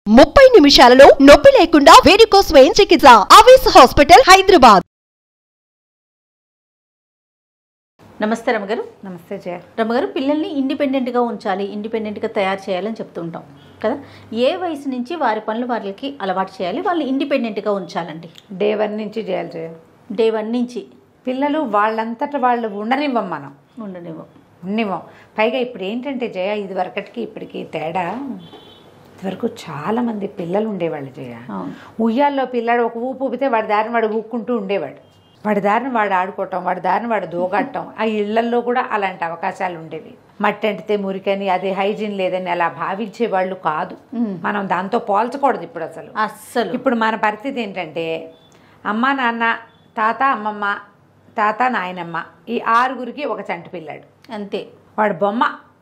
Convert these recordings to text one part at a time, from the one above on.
ముప్పై నిమిషాలలో నొప్పి లేకుండా వేడికోస్ స్వయం చికిత్స అవేస్ హాస్పిటల్ హైదరాబాద్ నమస్తే రమగారు నమస్తే జయ రమగారు పిల్లల్ని ఇండిపెండెంట్గా ఉంచాలి ఇండిపెండెంట్గా తయారు చేయాలని చెప్తూ ఉంటాం కదా ఏ వయసు నుంచి వారి పనులు వాళ్ళకి అలవాటు చేయాలి వాళ్ళని ఇండిపెండెంట్గా ఉంచాలండి డే వన్ నుంచి చేయాలి జయ డే వన్ నుంచి పిల్లలు వాళ్ళంతట వాళ్ళు ఉండనివ్వం మనం ఉండనివ్వం ఉండనివ్వం పైగా ఇప్పుడు ఏంటంటే జయ ఇది వరకటికి ఇప్పటికి తేడా ఇదివరకు చాలా మంది పిల్లలు ఉండేవాళ్ళు జయ అవును ఉయ్యాల్లో పిల్లాడు ఒక ఊపు ఊపితే వాడి దారిని వాడు ఊక్కుంటూ ఉండేవాడు వాడి దారిని వాడు ఆడుకోవటం వాడి దారిని వాడు దూగట్టం ఆ ఇళ్లల్లో కూడా అలాంటి అవకాశాలు ఉండేవి మట్టి అంటితే మురికని అది హైజీన్ లేదని అలా భావించే వాళ్ళు కాదు మనం దాంతో పోల్చకూడదు ఇప్పుడు అసలు అస్సలు ఇప్పుడు మన పరిస్థితి ఏంటంటే అమ్మ నాన్న తాత అమ్మమ్మ తాత నాయనమ్మ ఈ ఆరుగురికి ఒక చంటి పిల్లాడు అంతే వాడు బొమ్మ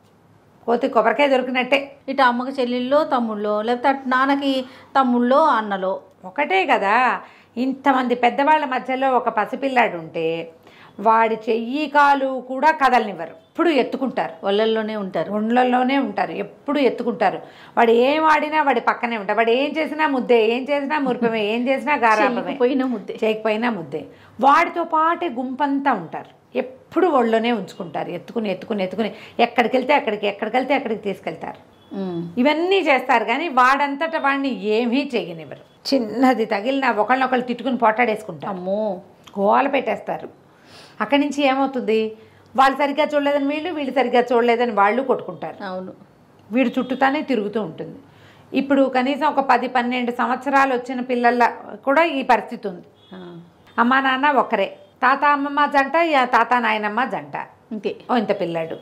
కోతి కొబ్బరికాయ దొరికినట్టే ఇటు అమ్మకి చెల్లెళ్ళో తమ్ముళ్ళో లేకపోతే అటు నాన్నకి తమ్ముళ్ళో అన్నలో ఒకటే కదా ఇంతమంది పెద్దవాళ్ళ మధ్యలో ఒక పసిపిల్లాడు ఉంటే వాడి చెయ్యి కాలు కూడా కదలనివ్వరు ఎప్పుడు ఎత్తుకుంటారు వాళ్ళల్లోనే ఉంటారు ఒండ్లలోనే ఉంటారు ఎప్పుడు ఎత్తుకుంటారు వాడు ఏం ఆడినా వాడి పక్కనే ఉంటారు వాడు ఏం చేసినా ముద్దే ఏం చేసినా మురిపమే ఏం చేసినా గారాపమే పోయిన ముద్దే చేయకపోయినా ముద్దే వాడితో పాటే గుంపంతా ఉంటారు ఎప్పుడు ఒళ్ళోనే ఉంచుకుంటారు ఎత్తుకుని ఎత్తుకుని ఎత్తుకుని ఎక్కడికి వెళ్తే అక్కడికి ఎక్కడికి వెళ్తే అక్కడికి తీసుకెళ్తారు ఉమ్. ఇవన్నీ చేస్తారు కానీ వాడంతట వాడిని ఏమీ చేయనివ్వరు చిన్నది తగిలిన ఒకళ్ళనొకళ్ళు తిట్టుకుని పోటాడేసుకుంటారు అమ్మో గోల పెట్టేస్తారు అక్కడి నుంచి ఏమవుతుంది వాళ్ళు సరిగ్గా చూడలేదని వీళ్ళు వీళ్ళు సరిగ్గా చూడలేదని వాళ్ళు కొట్టుకుంటారు అవును వీడు చుట్టూతానే తిరుగుతూ ఉంటుంది ఇప్పుడు కనీసం ఒక పది పన్నెండు సంవత్సరాలు వచ్చిన పిల్లల కూడా ఈ పరిస్థితి ఉంది ఆ. అమ్మా నాన్న ఒకరే తాత అమ్మమ్మ జంట యా తాత నాయనమ్మ జంట అంతే ఓ ఇంత పిల్లాడు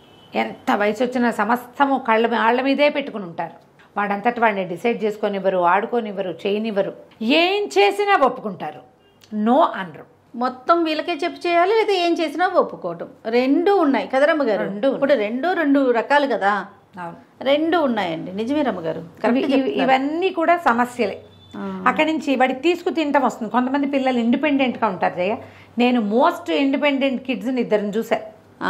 ఎంత వయసు వచ్చిన సమస్తము కళ్ళ కాళ్ళ మీదే పెట్టుకుని ఉంటారు వాడంతటి వాడిని డిసైడ్ చేసుకొనివ్వరు ఆడుకోనివ్వరు చేయనివ్వరు ఏం చేసినా ఒప్పుకుంటారు నో అనరు మొత్తం వీళ్ళకే చెప్పి చేయాలి లేదా ఏం చేసినా ఒప్పుకోవటం రెండు ఉన్నాయి కదా రమ్మగారు రెండు ఉన్నాయి. ఇప్పుడు రెండు రెండు రకాలు కదా అవును రెండు ఉన్నాయండి నిజమే రమ్మగారు ఇవి- కరెక్ట్ ఇవి- ఇవన్నీ కూడా సమస్యలే అక్కడి నుంచి వాడికి తీసుకు తినటం వస్తుంది కొంతమంది పిల్లలు ఇండిపెండెంట్గా ఉంటారు జయ నేను మోస్ట్ ఇండిపెండెంట్ కిడ్స్ని ఇద్దరిని చూశాను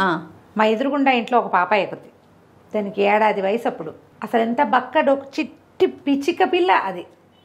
మా ఎదురుగుండా ఇంట్లో ఒక పాప ఎక్కుద్ది దానికి ఏడాది వయసు అప్పుడు అసలు ఎంత బక్కడు ఒక చిట్టి పిచ్చిక పిల్ల అది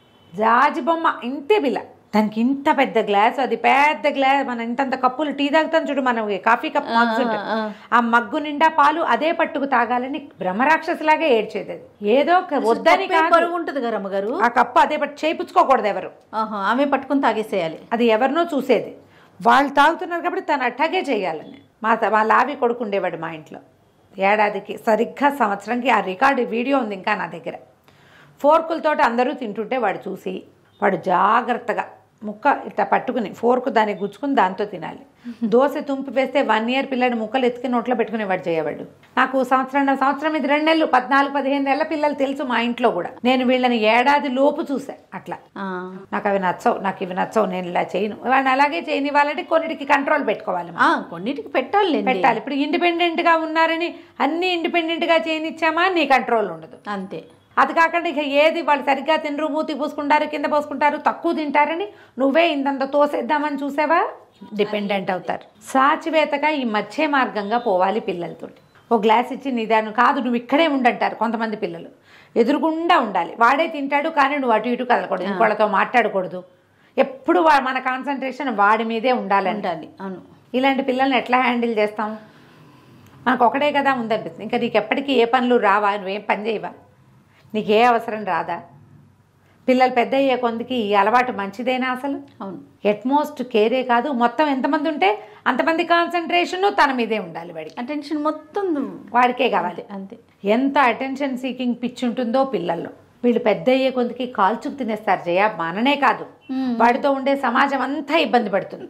జాజి బొమ్మ ఇంతే పిల్ల దానికి ఇంత పెద్ద గ్లాస్ అది పెద్ద గ్లాస్ మన ఇంతంత కప్పులు టీ తాగుతాం చూడు మనం కాఫీ కప్ మగ్స్ ఉంటాయి ఆ. ఆ మగ్గు నిండా పాలు అదే పట్టుకు తాగాలని బ్రహ్మరాక్షసులాగే ఏడ్చేది అది ఏదో ఒక వద్దని కప్పే కాదు బరువు ఉంటుంది కదా రమ్మగారు ఆ కప్పు అదే పట్టు చేయించుకోకూడదు ఎవరు ఆహా ఆమె పట్టుకుని తాగేసేయాలి అది ఎవరినో చూసేది వాళ్ళు తాగుతున్నారు కాబట్టి తను అట్టాగే చేయాలని మా త- మా లావి కొడుకు ఉండేవాడు మా ఇంట్లో ఏడాదికి సరిగ్గా సంవత్సరంకి ఆ రికార్డు వీడియో ఉంది ఇంకా నా దగ్గర ఫోర్కులతోటి అందరూ తింటుంటే వాడు చూసి వాడు జాగ్రత్తగా ముక్క ఇట్లా పట్టుకుని ఫోర్కు దాన్ని గుచ్చుకుని దాంతో తినాలి దోశ తుంపి వేస్తే వన్ ఇయర్ పిల్లడు ముక్కలు ఎత్తుకి నోట్లో పెట్టుకునేవాడు చేయవాడు నాకు సంవత్సరం సంవత్సరం ఇది రెండు నెలలు పద్నాలుగు పదిహేను నెలల పిల్లలు తెలుసు మా ఇంట్లో కూడా నేను వీళ్ళని ఏడాది లోపు చూసా అట్లా ఆ, నాకు అవి నచ్చవు నాకు ఇవి నచ్చవు నేను ఇలా చేయను వాడిని అలాగే చేయనివ్వాలంటే కొన్నిటికి కంట్రోల్ పెట్టుకోవాలి మనం. ఆ, కొన్నిటికి పెట్టాలి పెట్టాలి ఇప్పుడు ఇండిపెండెంట్గా ఉన్నారని అన్ని ఇండిపెండెంట్గా చేయనిచ్చామా నీ కంట్రోల్ ఉండదు అంతే అది కాకుండా ఇక ఏది వాళ్ళు సరిగ్గా తినరు మూతి పూసుకుంటారు కింద పోసుకుంటారు తక్కువ తింటారని నువ్వే ఇంతంత తోసేద్దామని చూసావా డిపెండెంట్ అవుతారు సాచివేతగా ఈ మధ్య మార్గంగా పోవాలి పిల్లలతోటి ఓ గ్లాస్ ఇచ్చి నిదానం కాదు నువ్వు ఇక్కడే ఉండంటారు కొంతమంది పిల్లలు ఎదురుగుండా ఉండాలి వాడే తింటాడు కానీ నువ్వు అటు ఇటు కదలకూడదు ఇంకోళ్ళతో మాట్లాడకూడదు ఎప్పుడు వా- మన కాన్సన్ట్రేషన్ వాడి మీదే ఉండాలంట ఉండాలి అవును ఇలాంటి పిల్లల్ని ఎట్లా హ్యాండిల్ చేస్తాం మనకు ఒకటే కదా ఉందనిపిస్తుంది ఇంకా నీకు ఎప్పటికీ ఏ పనులు రావా నువ్వేం పని చేయవా నీకు ఏ అవసరం రాదా పిల్లలు పెద్ద అయ్యే కొందికి ఈ అలవాటు మంచిదేనా అసలు అవును ఎట్మోస్ట్ కేరే కాదు మొత్తం ఎంతమంది ఉంటే అంతమంది కాన్సన్ట్రేషన్ తన మీదే ఉండాలి వాడికి అటెన్షన్ మొత్తం వాడికే కావాలి అంతే ఎంత అటెన్షన్ సీకింగ్ పిచ్చి ఉంటుందో పిల్లల్లో వీళ్ళు పెద్ద అయ్యే కొందికి కాల్చుకు తినేస్తారు జయ మననే కాదు వాడితో ఉండే సమాజం అంతా ఇబ్బంది పడుతుంది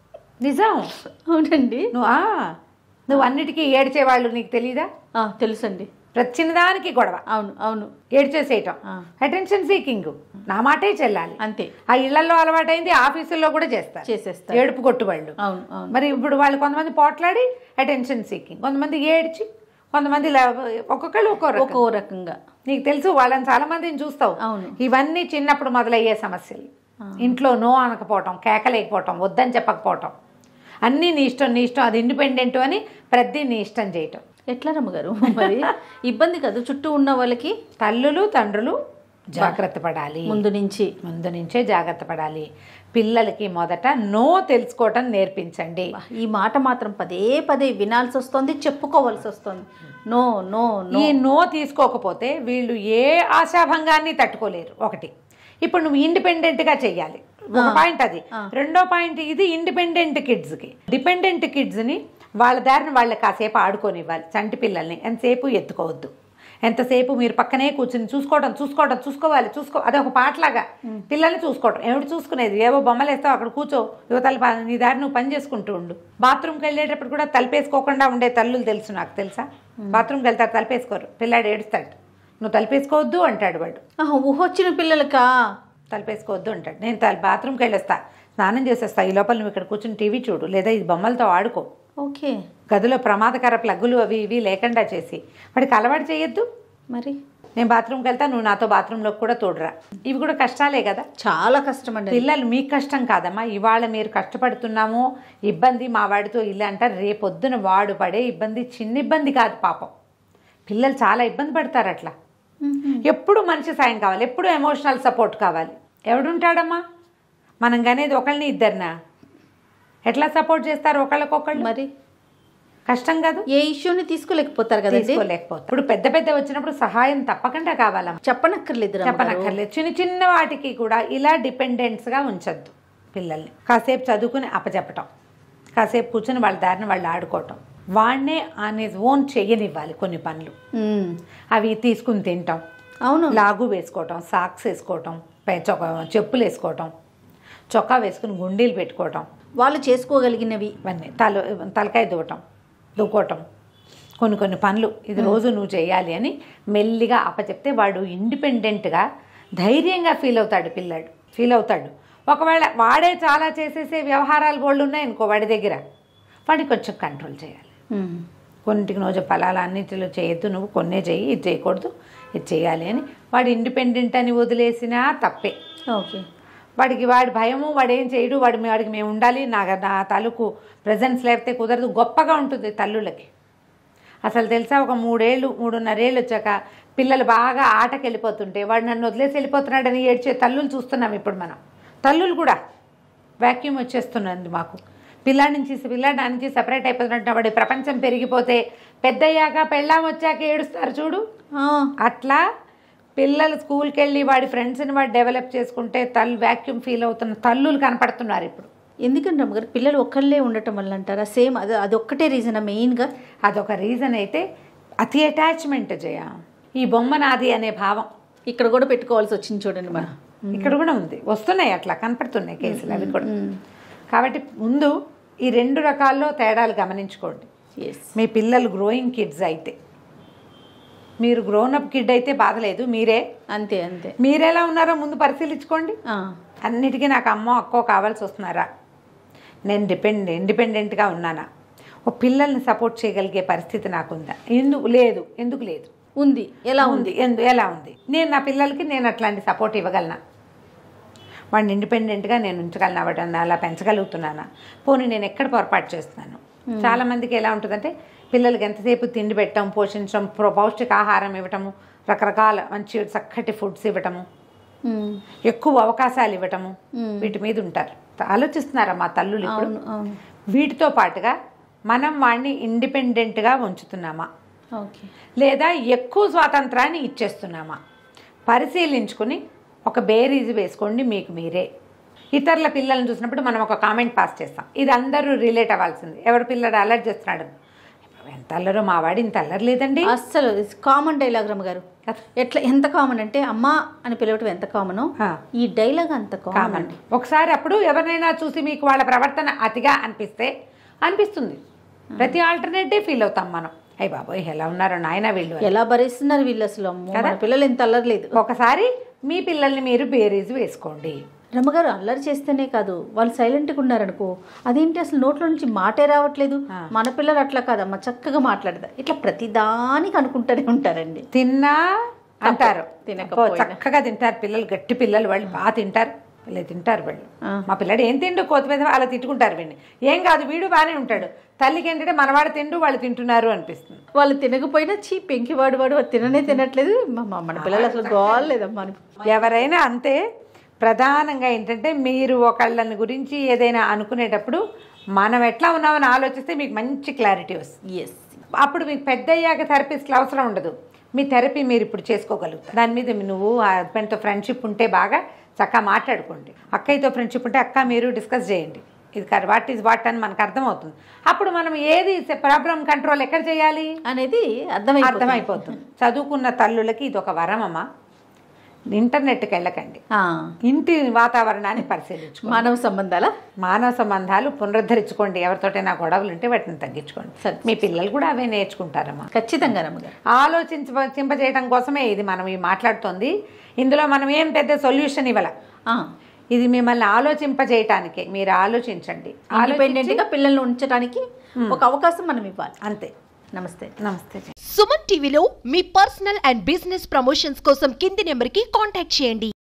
నిజం అవునండి నువ్వు ఆ, నువ్వు అన్నిటికీ ఏడ్చేవాళ్ళు నీకు తెలీదా ఆ, తెలుసండి ప్రతి చిన్నదానికి గొడవ అవును అవును ఏడ్చేసేయటం ఆ. అటెన్షన్ సీకింగ్ నా మాటే చెల్లాలి అంతే ఆ ఇళ్లలో అలవాటైంది ఆఫీసుల్లో కూడా చేస్తారు చేసేస్తారు ఏడుపు కొట్టువాళ్ళు అవును అవును మరి ఇప్పుడు వాళ్ళు కొంతమంది పోట్లాడి అటెన్షన్ సీకింగ్ కొంతమంది ఏడ్చి కొంతమంది ఇలా ఒక్కొక్కళ్ళు ఒక్కో రకం ఒక్కో రకంగా నీకు తెలుసు వాళ్ళని చాలా మందిని చూస్తావు అవును. ఇవన్నీ చిన్నప్పుడు మొదలయ్యే సమస్యలు ఇంట్లో నో అనకపోవటం కేకలేకపోవటం వద్దని చెప్పకపోవటం అన్నీ నీ ఇష్టం నీ ఇష్టం అది ఇండిపెండెంట్ అని ప్రతి నీ ఇష్టం చేయటం ఎట్లా రమ్మగారు మరి ఇబ్బంది కదా చుట్టూ ఉన్న వాళ్ళకి తల్లులు తండ్రులు జాగ్రత్త పడాలి ముందు నుంచి ముందు నుంచే జాగ్రత్త పడాలి పిల్లలకి మొదట నో తెలుసుకోవటం నేర్పించండి ఈ మాట మాత్రం పదే పదే వినాల్సి వస్తుంది చెప్పుకోవాల్సి వస్తుంది నో నో నో ఈ నో తీసుకోకపోతే వీళ్ళు ఏ ఆశాభంగాన్ని తట్టుకోలేరు ఒకటి ఇప్పుడు నువ్వు ఇండిపెండెంట్గా చెయ్యాలి ఒక పాయింట్ అది రెండో పాయింట్ ఇది ఇండిపెండెంట్ కిడ్స్కి డిపెండెంట్ కిడ్స్ని వాళ్ళ దారిని వాళ్ళకి కాసేపు ఆడుకోనివ్వాలి చంటి పిల్లల్ని ఎంతసేపు ఎత్తుకోవద్దు ఎంతసేపు మీరు పక్కనే కూర్చుని చూసుకోవడం చూసుకోవడం చూసుకోవాలి చూసుకో అదే ఒక పాటలాగా పిల్లల్ని చూసుకోవడం ఏమిటి చూసుకునేది ఏవో బొమ్మలు వేస్తావు అక్కడ కూర్చో యువతల ప- నీ దారి నువ్వు పని చేసుకుంటూ ఉండు బాత్రూమ్కి వెళ్ళేటప్పుడు కూడా తలుపేసుకోకుండా ఉండే తల్లులు తెలుసు నాకు తెలుసా బాత్రూమ్కి వెళ్తారు తలుపేసుకోరు పిల్లాడు ఏడుస్తాడు నువ్వు తలుపేసుకోవద్దు అంటాడు వాడు ఆహా, ఊహొచ్చిన పిల్లలకా తలుపేసుకోవద్దు అంటాడు నేను తల బాత్రూమ్కి వెళ్ళొస్తా స్నానం చేసేస్తా ఈ లోపల నువ్వు ఇక్కడ కూర్చుని టీవీ చూడు లేదా ఇది బొమ్మలతో ఆడుకో ఓకే గదిలో ప్రమాదకర ప్లగ్గులు అవి ఇవి లేకుండా చేసి వాడికి అలవాటు చేయొద్దు మరి నేను బాత్రూమ్కి వెళ్తా నువ్వు నాతో బాత్రూంలోకి కూడా తోడురా ఇవి కూడా కష్టాలే కదా చాలా కష్టం అండి పిల్లలు మీకు కష్టం కాదమ్మా ఇవాళ మీరు కష్టపడుతున్నాము ఇబ్బంది మా వాడితో ఇల్లు అంటారు రేపొద్దున వాడు పడే ఇబ్బంది చిన్న ఇబ్బంది కాదు పాపం పిల్లలు చాలా ఇబ్బంది పడతారు అట్లా ఎప్పుడు మనిషి సాయం కావాలి ఎప్పుడు ఎమోషనల్ సపోర్ట్ కావాలి ఎవడుంటాడమ్మా మనం కనేది ఒకళ్ళని ఇద్దరినా ఎట్లా సపోర్ట్ చేస్తారు ఒకళ్ళకొకళ్ళు మరి కష్టం కాదు ఏ ఇష్యూని తీసుకోలేకపోతారు కదండి తీసుకోలేకపోతే ఇప్పుడు పెద్ద పెద్ద వచ్చినప్పుడు సహాయం తప్పకుండా కావాలమ్మా చెప్పనక్కర్లేదు రమ్మగారు. చెప్పనక్కర్లేదు చిన్న చిన్న వాటికి కూడా ఇలా డిపెండెంట్స్గా ఉంచొద్దు పిల్లల్ని కాసేపు చదువుకుని అప్పచెప్పటం కాసేపు కూర్చుని వాళ్ళ దారిని వాళ్ళు ఆడుకోవటం వాడినే ఆన్ ఓన్ చెయ్యనివ్వాలి కొన్ని పనులు ఉమ్. అవి తీసుకుని తింటాం అవును లాగు వేసుకోవటం సాక్స్ వేసుకోవటం పై- చొక్కా చెప్పులు వేసుకోవటం చొక్కా వేసుకుని గుండీలు పెట్టుకోవటం వాళ్ళు చేసుకోగలిగినవి ఇవన్నీ తల తలకాయ దువ్వటం దువ్వుకోవటం కొన్ని కొన్ని పనులు ఇది రోజు నువ్వు చేయాలి అని మెల్లిగా అప్పచెప్తే వాడు ఇండిపెండెంట్గా ధైర్యంగా ఫీల్ అవుతాడు పిల్లాడు ఫీల్ అవుతాడు ఒకవేళ వాడే చాలా చేసేసే వ్యవహారాలు బోళ్ళు ఉన్నాయనుకో వాడి దగ్గర వాడిని కొంచెం కంట్రోల్ చేయాలి ఉమ్. కొన్నింటికి నువ్వు చెప్పాలి అన్నింటిలో చేయొద్దు నువ్వు కొన్నే చెయ్యి ఇది చేయకూడదు ఇది చేయాలి అని వాడు ఇండిపెండెంట్ అని వదిలేసినా తప్పే ఓకే వాడికి వాడి భయము వాడు ఏం చేయడు వాడి వాడికి మేము ఉండాలి నా నా తాలూకు ప్రజెన్స్ లేకపోతే కుదరదు గొప్పగా ఉంటుంది తల్లులకి అసలు తెలుసా ఒక మూడేళ్ళు మూడున్నరేళ్ళు వచ్చాక పిల్లలు బాగా ఆటకి వెళ్ళిపోతుంటే వాడు నన్ను వదిలేసి వెళ్ళిపోతున్నాడని ఏడ్చే తల్లులు చూస్తున్నాం ఇప్పుడు మనం తల్లులు కూడా వ్యాక్యూమ్ వచ్చేస్తున్నది మాకు పిల్లాడి నుంచి పిల్లాడి నుంచి సపరేట్ అయిపోతున్నట్టు వాడి ప్రపంచం పెరిగిపోతే పెద్దయ్యాక పెళ్ళాం వచ్చాక ఏడుస్తారు చూడు ఆ, అట్లా పిల్లలు స్కూల్కి వెళ్ళి వాడి ఫ్రెండ్స్ని వాడు డెవలప్ చేసుకుంటే తల్లు వ్యాక్యూమ్ ఫీల్ అవుతున్న తల్లులు కనపడుతున్నారు ఇప్పుడు ఎందుకంటే రమ్మగారు పిల్లలు ఒక్కళ్ళే ఉండటం వల్ల అంటారా సేమ్ అది అదొక్కటే రీజన్ మెయిన్గా అదొక రీజన్ అయితే అతి అటాచ్మెంట్ జయ ఈ బొమ్మ నాది అనే భావం ఇక్కడ కూడా పెట్టుకోవాల్సి వచ్చింది చూడండి మనం ఇక్కడ కూడా ఉంది వస్తున్నాయి అట్లా కనపడుతున్నాయి కేసులు అవి కూడా కాబట్టి ముందు ఈ రెండు రకాల్లో తేడాలు గమనించుకోండి ఎస్ మీ పిల్లలు గ్రోయింగ్ కిడ్స్ అయితే మీరు గ్రోనప్ కిడ్ అయితే బాధలేదు మీరే అంతే అంతే మీరెలా ఉన్నారో ముందు పరిశీలించుకోండి ఆ, అన్నిటికీ నాకు అమ్మో అక్కో కావాల్సి వస్తున్నారా నేను డిపెండ్ ఇండిపెండెంట్గా ఉన్నానా ఓ పిల్లల్ని సపోర్ట్ చేయగలిగే పరిస్థితి నాకుందా ఎందుకు లేదు ఎందుకు లేదు ఉంది ఎలా ఉంది ఉంది ఎందు ఎలా ఉంది నేను నా పిల్లలకి నేను అట్లాంటి సపోర్ట్ ఇవ్వగలనా వాడిని ఇండిపెండెంట్గా నేను ఉంచగలనా వాడిని అలా పెంచగలుగుతున్నానా పోనీ నేను ఎక్కడ పొరపాటు చేస్తున్నాను చాలా మందికి ఎలా ఉంటుందంటే పిల్లలకి ఎంతసేపు తిండి పెట్టడం పోషించడం ప్రో- పౌష్టికాహారం ఇవ్వటము రకరకాల మంచి చక్కటి ఫుడ్స్ ఇవ్వటము ఉమ్, ఎక్కువ అవకాశాలు ఇవ్వటము వీటి మీద ఉంటారు ఆలోచిస్తున్నారా మా తల్లులు ఇప్పుడు అవును అవును వీటితో పాటుగా మనం వాడిని ఇండిపెండెంట్గా ఉంచుతున్నామా ఓకే లేదా ఎక్కువ స్వాతంత్రాన్ని ఇచ్చేస్తున్నామా పరిశీలించుకుని ఒక బేరీజు వేసుకోండి మీకు మీరే ఇతరుల పిల్లల్ని చూసినప్పుడు మనం ఒక కామెంట్ పాస్ చేస్తాం ఇది అందరూ రిలేట్ అవ్వాల్సింది ఎవరి పిల్లడు అలర్ట్ చేస్తున్నాడు ఎంత అల్లరో మా వాడు ఇంత అల్లరి లేదండి అస్సలు కామన్ డైలాగ్ రమ్మగారు ఎట్లా ఎంత కామన్ అంటే అమ్మా అని పిలవటం ఎంత కామనో ఆ. ఈ డైలాగ్ అంత కామన్ కామన్ అండి ఒకసారి అప్పుడు ఎవరినైనా చూసి మీకు వాళ్ళ ప్రవర్తన అతిగా అనిపిస్తే అనిపిస్తుంది ప్రతి ఆల్టర్నేటివ్ ఫీల్ అవుతాం మనం అయ్యి బాబోయ్ ఎలా ఉన్నారో నాయన వీళ్ళు అని. ఎలా భరిస్తున్నారు వీళ్ళు అసలు అమ్మో మన పిల్లలు ఎంత అల్లర్లేదు ఒకసారి మీ పిల్లల్ని మీరు బేరీజు వేసుకోండి రమ్మగారు అల్లరి చేస్తేనే కాదు వాళ్ళు సైలెంట్గా ఉన్నారనుకో అదేంటి అసలు నోట్లో నుంచి మాటే రావట్లేదు మన పిల్లలు అట్లా కాదమ్మా చక్కగా మాట్లాడతారు ఇట్లా ప్రతిదానికి అనుకుంటూనే ఉంటారండి తిన్నా అంటారు తినకపోయినా. అబ్బో, చక్కగా తింటారు పిల్లలు గట్టి పిల్లలు వాళ్ళు బాగా తింటారు వీళ్ళు తింటారు వీళ్ళు ఆ. మా పిల్లడు ఏం తిండు కొత్తిమీర అలా తిట్టుకుంటారు వీడిని ఏం కాదు వీడు బాగానే ఉంటాడు తల్లికి ఏంటంటే మనవాడు తిండు వాళ్ళు తింటున్నారు అనిపిస్తుంది వాళ్ళు తినకపోయినా చీ పెంకివాడు వాడు వాడు తిననే తినట్లేదు మా- మా- మన పిల్లలు అసలు గోలేదమ్మా అని ఎవరైనా అంతే ప్రధానంగా ఏంటంటే మీరు ఒకళ్ళని గురించి ఏదైనా అనుకునేటప్పుడు మనం ఎట్లా ఉన్నామని ఆలోచిస్తే మీకు మంచి క్లారిటీ వస్తుంది ఎస్ అప్పుడు మీకు పెద్ద అయ్యాక థెరపిస్ట్కి అవసరం ఉండదు మీ థెరపీ మీరు ఇప్పుడు చేసుకోగలుగుతారు దాని మీద నువ్వు ఆ హస్బెండ్తో ఫ్రెండ్షిప్ ఉంటే బాగా చక్కగా మాట్లాడుకోండి అక్కయ్యతో ఫ్రెండ్షిప్ ఉంటే అక్క మీరు డిస్కస్ చేయండి ఇది వాట్ ఈజ్ వాట్ అని మనకు అర్థమవుతుంది అప్పుడు మనం ఏది ప్రాబ్లం కంట్రోల్ ఎక్కడ చేయాలి అనేది అర్థమైపోతుంది అర్థమైపోతుంది చదువుకున్న తల్లులకి ఇది ఒక వరం అమ్మా ఇంటర్నెట్కి వెళ్ళకండి ఆ, ఇంటి వాతావరణాన్ని పరిశీలించుకోండి మానవ సంబంధాల మానవ సంబంధాలు పునరుద్ధరించుకోండి ఎవరితోటైనా గొడవలు ఉంటే వాటిని తగ్గించుకోండి సరే. మీ పిల్లలు కూడా అవే నేర్చుకుంటారమ్మా ఖచ్చితంగా రమ్మగారు ఆలోచింపజేయడం కోసమే ఇది మనం ఈ మాట్లాడుతోంది ఇందులో మనం ఏం పెద్ద సొల్యూషన్ ఇవ్వాల ఆ, ఇది మిమ్మల్ని ఆలోచింపజేయటానికే మీరు ఆలోచించండి ఇండిపెండెంట్ గా పిల్లల్ని ఉంచడానికి ఒక అవకాశం మనం ఇవ్వాలి అంతే నమస్తే నమస్తే సుమన్ టీవీలో మీ పర్సనల్ అండ్ బిజినెస్ ప్రమోషన్స్ కోసం కింది నెంబర్కి కాంటాక్ట్ చేయండి